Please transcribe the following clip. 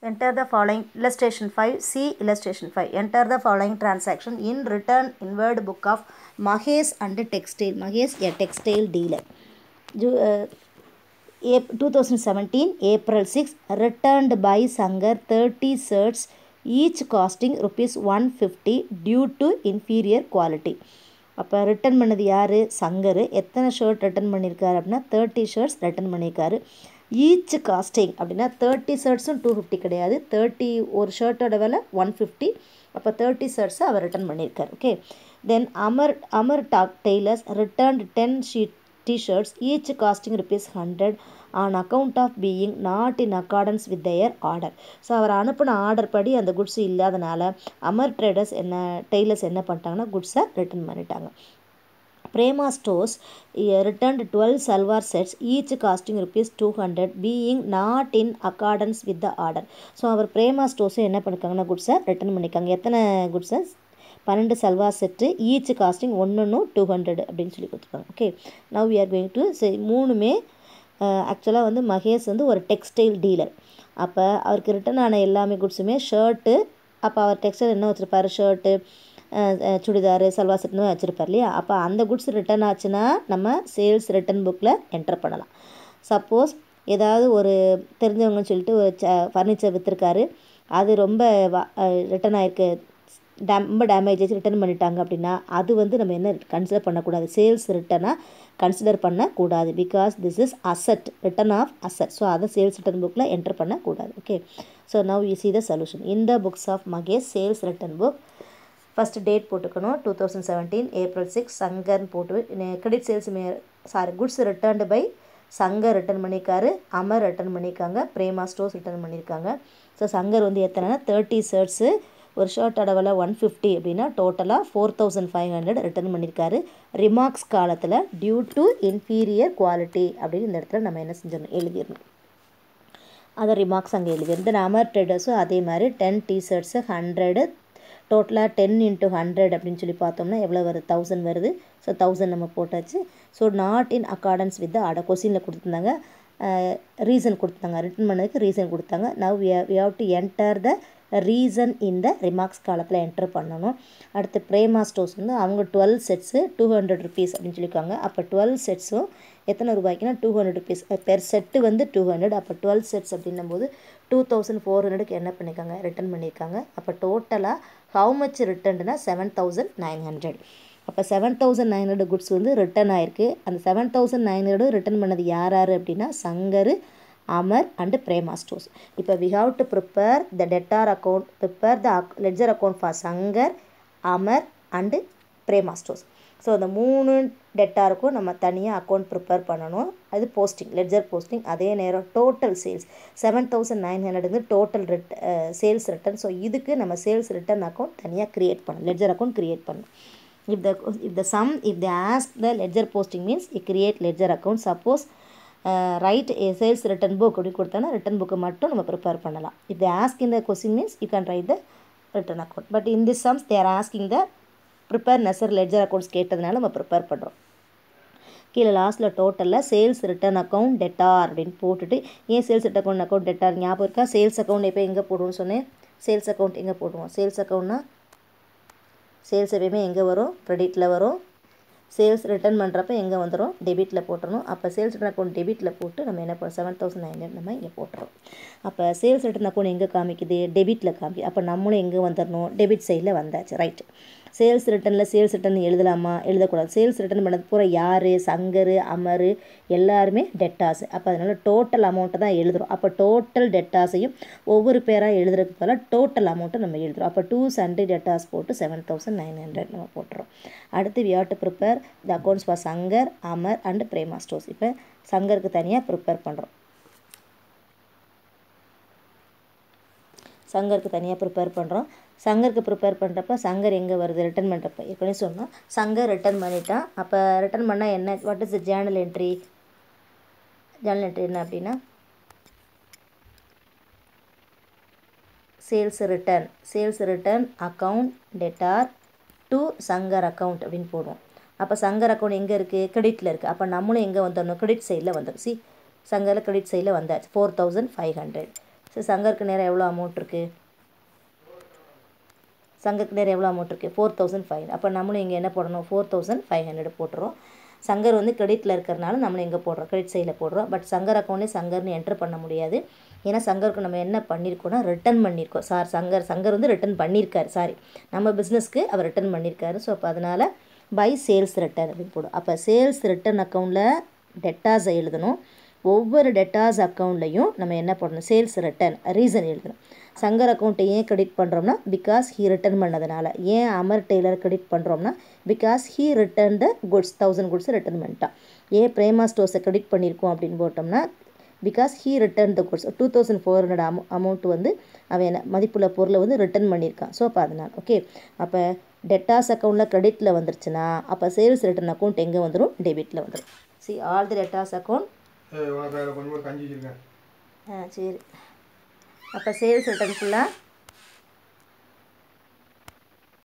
Enter the following illustration 5. See illustration 5. Enter the following transaction in return inward book of Mahesh and Textile. Mahesh, a textile dealer. Ju- uh, Ap- 2017 April 6 returned by Sangar 30 shirts each costing rupees 150 due to inferior quality அப்போ return பண்ணது யார் சங்கர் எத்தனை shirt return பண்ணியிருக்காரு அப்படின்னா thirty shirts return பண்ணியிருக்காரு each costing அப்படின்னா தேர்ட்டி ஷர்ட்ஸும் டூ ஃபிஃப்டி கிடையாது தேர்ட்டி ஒரு ஷர்ட்டோட விலை ஒன் ஃபிஃப்டி அப்போ தேர்ட்டி ஷர்ட்ஸை அவர் ரிட்டர்ன் பண்ணியிருக்காரு ஓகே தென் அமர் அமர் டாக் tailors returned ten sheet t-shirts each costing rupees 100 on account of being not in accordance with their order so அவர் அனுப்பின ஆர்டர் படி அந்த குட்ஸ் இல்லாதனால அமர் ட்ரேடர்ஸ் என்ன டெய்லர்ஸ் என்ன பண்ணிட்டாங்கன்னா குட்ஸை ரிட்டர்ன் பண்ணிட்டாங்க Prema stores returned twelve salwar sets each costing rupees two hundred being not in accordance with the order so அவர் பிரேமா ஸ்டோர்ஸும் என்ன பண்ணிருக்காங்கன்னா குட்ஸை ரிட்டர்ன் பண்ணியிருக்காங்க எத்தனை குட்ஸை பன்னெண்டு சல்வார் செட்டு ஈச் காஸ்டிங் ஒன்று டூ ஹண்ட்ரட் அப்படின்னு சொல்லி கொடுத்துருக்காங்க okay now we are going to மூணுமே ஆக்சுவலாக வந்து மகேஷ் வந்து ஒரு டெக்ஸ்டைல் டீலர் அப்போ அவருக்கு ரிட்டர்ன் ஆன எல்லாமே குட்ஸுமே ஷர்ட்டு அப்போ அவர் டெக்ஸ்டைல் என்ன வச்சுருப்பாரு ஷர்ட்டு சுடிதார் சல்வார் செட்னு வச்சுருப்பார் இல்லையா அப்போ அந்த குட்ஸ் ரிட்டர்ன் ஆச்சுன்னா நம்ம சேல்ஸ் ரிட்டர்ன் புக்கில் என்டர் பண்ணலாம் சப்போஸ் ஏதாவது ஒரு தெரிஞ்சவங்கன்னு சொல்லிட்டு ஒரு ஃபர்னிச்சர் விற்றுருக்காரு அது ரொம்ப ரிட்டர்ன் ஆயிருக்கு டேம் ரொம்ப டேமேஜ் ஆச்சு ரிட்டர்ன் பண்ணிட்டாங்க அப்படின்னா அது வந்து நம்ம என்ன கன்சிடர் பண்ணக்கூடாது சேல்ஸ் ரிட்டனாக கன்சிடர் பண்ணக்கூடாது because this is asset return of asset so அதை சேல்ஸ் ரிட்டன் புக்கில் என்டர் பண்ணக்கூடாது okay so now you see the solution இந்த books of Mahesh sales return book first date போட்டுக்கணும் two thousand seventeen April six சங்கர்னு போட்டு credit sales May sorry goods returned by Shankar return பண்ணியிருக்காரு Amar return பண்ணியிருக்காங்க Prema stores return பண்ணியிருக்காங்க so Shankar வந்து எத்தனைனா thirty shirts ஒரு ஷர்ட் அளவில் ஒன் ஃபிஃப்டி அப்படின்னா டோட்டலாக four thousand five hundred return பண்ணியிருக்காரு ரிமார்க்ஸ் காலத்தில் டியூ டு இன்ஃபீரியர் குவாலிட்டி அப்படின்னு இந்த இடத்துல நம்ம என்ன செஞ்சிடணும் எழுதிடணும் அதை ரிமார்க்ஸ் அங்கே எழுதிடும் தென் அமர் ட்ரேடர்ஸும் அதே மாதிரி டென் டிஷர்ட்ஸு ஹண்ட்ரடு டோட்டலாக டென் இன்ட்டு ஹண்ட்ரட் அப்படின்னு சொல்லி பார்த்தோம்னா எவ்வளோ வருது தௌசண்ட் வருது ஸோ தௌசண்ட் நம்ம போட்டாச்சு so not in accordance with order கொஸ்டினில் கொடுத்துருந்தாங்க ரீசன் கொடுத்தாங்க ரிட்டன் பண்ணதுக்கு ரீசன் கொடுத்தாங்க now we have to enter the reason இந்த ரிமார்க்ஸ் காலத்தில் என்டர் பண்ணணும் அடுத்து பிரேமா ஸ்டோர்ஸ் வந்து அவங்க twelve sets two hundred rupees அப்படின்னு சொல்லியிருக்காங்க அப்போ டுவெல் செட்ஸும் எத்தனை ரூபாய்க்குன்னா two hundred rupees per set வந்து டூ ஹண்ட்ரட் அப்போ டுவெல் செட்ஸ் அப்படின்னும் போது டூ தௌசண்ட் ஃபோர் ஹண்ட்ரடுக்கு என்ன பண்ணியிருக்காங்க ரிட்டர்ன் பண்ணியிருக்காங்க அப்போ டோட்டலாக ஹவு மச் ரிட்டர்ன்டுனா செவன் தௌசண்ட் நைன் ஹண்ட்ரட் அப்போ seven thousand nine hundred goods வந்து ரிட்டர்ன் ஆயிருக்கு அந்த செவன் தௌசண்ட் நைன் ஹண்ட்ரடும் ரிட்டர்ன் பண்ணது யார் யார் அப்படின்னா சங்கர் அமர் அண்டு பிரேமா ஸ்டோர்ஸ் இப்போ we have to prepare the debtor account prepare the ledger account for Shankar Amar and Prema stores so அந்த மூணு டெட்டாருக்கும் நம்ம தனியாக அக்கௌண்ட் ப்ரிப்பேர் பண்ணணும் அது போஸ்டிங் லெட்ஜர் போஸ்டிங் அதே நேரம் total sales seven thousand nine hundred வந்து டோட்டல் ரிட் சேல்ஸ் ரிட்டர்ன் ஸோ இதுக்கு நம்ம சேல்ஸ் ரிட்டர்ன் அக்கௌண்ட் தனியாக க்ரியேட் பண்ணணும் லெட்ஜர் அக்கௌண்ட் க்ரியேட் பண்ணணும் if the if the sum if they ask the ledger posting means you create ledger account suppose uh, write a sales return book அப்படி கொடுத்தோன்னா return புக்கை மட்டும் நம்ம prepare பண்ணலாம் if they ask in the question means you can write the return account but in this sums they are asking the prepare necessary ledger accounts கேட்டதுனால நம்ம prepare பண்ணுறோம் கீழே லாஸ்ட்டில் டோட்டலில் சேல்ஸ் ரிட்டர்ன் அக்கௌண்ட் டெட்டார் அப்படின்னு போட்டுட்டு ஏன் sales return account account debtor ஞாபகம் இருக்கா சேல்ஸ் அக்கௌண்ட் எப்போ எங்கே போடுவோம்னு சொன்னேன் சேல்ஸ் அக்கௌண்ட் எங்கே போடுவோம் சேல்ஸ் அக்கௌண்ட்னா சேல்ஸ் எப்பயுமே எங்கே வரும் க்ரெடிட்டில் வரும் சேல்ஸ் ரிட்டர்ன் பண்ணுறப்ப எங்கே வந்துடும் டெபிட்டில் போட்டுறணும் அப்போ சேல்ஸ் ரிட்டர்ன் அக்கௌண்ட் டெபிட்டில் போட்டு நம்ம என்ன பண்ணுறோம் செவன் தௌசண்ட் நைன் ஹண்ட்ரட் நம்ம இங்கே போட்டுறோம் அப்போ சேல்ஸ் ரிட்டர்ன் அக்கௌண்ட் எங்கே காமிக்குது டெபிட்டில் காமிக்குது அப்போ நம்மளும் எங்கே வந்துடணும் டெபிட் சைடில் வந்தாச்சு ரைட்டு சேல்ஸ் ரிட்டனில் சேல்ஸ் ரிட்டர்ன் எழுதலாமா எழுதக்கூடாது சேல்ஸ் ரிட்டர்ன் பண்ணது பூரா யார் சங்கர் அமர் எல்லாருமே டெட்டாஸ் அப்போ அதனால் டோட்டல் அமௌண்ட்டை தான் எழுதுகிறோம் அப்போ டோட்டல் டெட்டாஸையும் ஒவ்வொரு பேராக எழுதுறதுக்கு பதிலாக டோட்டல் அமௌண்ட்டை நம்ம எழுதுகிறோம் அப்போ டூ சண்டே டெட்டாஸ் போட்டு செவன் தௌசண்ட் நைன் ஹண்ட்ரட் நம்ம போட்டுறோம் அடுத்து we have to prepare the accounts for Shankar Amar and Prema stores இப்போ சங்கருக்கு தனியாக ப்ரிப்பேர் பண்ணுறோம் சங்கருக்கு தனியாக ப்ரிப்பேர் பண்ணுறோம் சங்கருக்கு ப்ரிப்பேர் பண்ணுறப்ப சங்கர் எங்கே வருது ரிட்டர்ன் பண்ணுறப்ப ஏற்கனவே சொன்னோம் சங்கர் ரிட்டர்ன் பண்ணிட்டான் அப்போ ரிட்டர்ன் பண்ணால் என்ன what is the journal entry journal entry என்ன அப்படின்னா sales return sales return account debtor to Shankar account அப்படின்னு போடுவோம் அப்போ சங்கர் அக்கௌண்ட் எங்கே இருக்குது கிரெடிட்டில் இருக்குது அப்போ நம்மளும் எங்கே வந்துடணும் கிரெடிட் சைடில் வந்துடும் சி சங்கரில் கிரெடிட் சைடில் வந்தாச்சு four thousand five hundred so சங்கருக்கு நேரம் எவ்வளோ அமௌண்ட் இருக்குது சங்கருக்கு நேரம் எவ்வளோ அமௌண்ட் இருக்குது ஃபோர் தௌசண்ட் ஃபைவ் அப்போ நம்மளும் இங்கே என்ன போடணும் ஃபோர் தௌசண்ட் ஃபைவ் ஹண்ட்ரட் போட்டுரும் சங்கர் வந்து கிரெடிட்டில் இருக்கிறனால நம்மளும் எங்கே போடுறோம் கிரெடிட் சைடில் போடுறோம் பட் சங்கர் அக்கௌண்ட்லேயே சங்கர்னு என்ட்ரு பண்ண முடியாது ஏன்னா சங்கருக்கு நம்ம என்ன பண்ணியிருக்கோம்னா ரிட்டர்ன் பண்ணியிருக்கோம் சார் சங்கர் சங்கர் வந்து ரிட்டர்ன் பண்ணியிருக்காரு சாரி நம்ம பிஸ்னஸ்க்கு அவர் ரிட்டர்ன் பண்ணியிருக்காரு ஸோ அப்போ அதனால் பை சேல்ஸ் ரிட்டர்ன் அப்படின்னு போடும் அப்போ சேல்ஸ் ரிட்டர்ன் அக்கௌண்ட்டில் டெட்டாஸை எழுதணும் ஒவ்வொரு டெட்டாஸ் அக்கௌண்ட்லையும் நம்ம என்ன பண்ணணும் சேல்ஸ் ரிட்டர்ன் ரீசன் எழுதணும் சங்கர் அக்கௌண்ட்டை ஏன் கிரெடிட் பண்ணுறோம்னா பிகாஸ் ஹீ ரிட்டர்ன் பண்ணதுனால ஏன் அமர் டெய்லர் கிரெடிட் பண்ணுறோம்னா because he return the goods thousand goods return பண்ணிட்டான் ஏன் பிரேமா ஸ்டோர்ஸை கிரெடிட் பண்ணியிருக்கோம் அப்படின்னு போட்டோம்னா because he return the goods two thousand four hundred அமௌ அமௌண்ட் வந்து அவன் என்ன மதிப்புள்ள பொருளை வந்து ரிட்டர்ன் பண்ணியிருக்கான் ஸோ அப்போ அதனால் ஓகே அப்போ டெட்டாஸ் அக்கௌண்ட்டில் கிரெடிட்டில் வந்துருச்சுன்னா அப்போ சேல்ஸ் ரிட்டர்ன் அக்கௌண்ட் எங்கே வந்துடும் டெபிட்டில் வந்துடும் see all the debtors account ஏய் உனக்கு அதில் கொஞ்சம் கூட கஞ்சி வச்சிருக்கேன் ஆ சரி அப்போ சேல்ஸ் ரிட்டர்ன் ஃபுல்லாக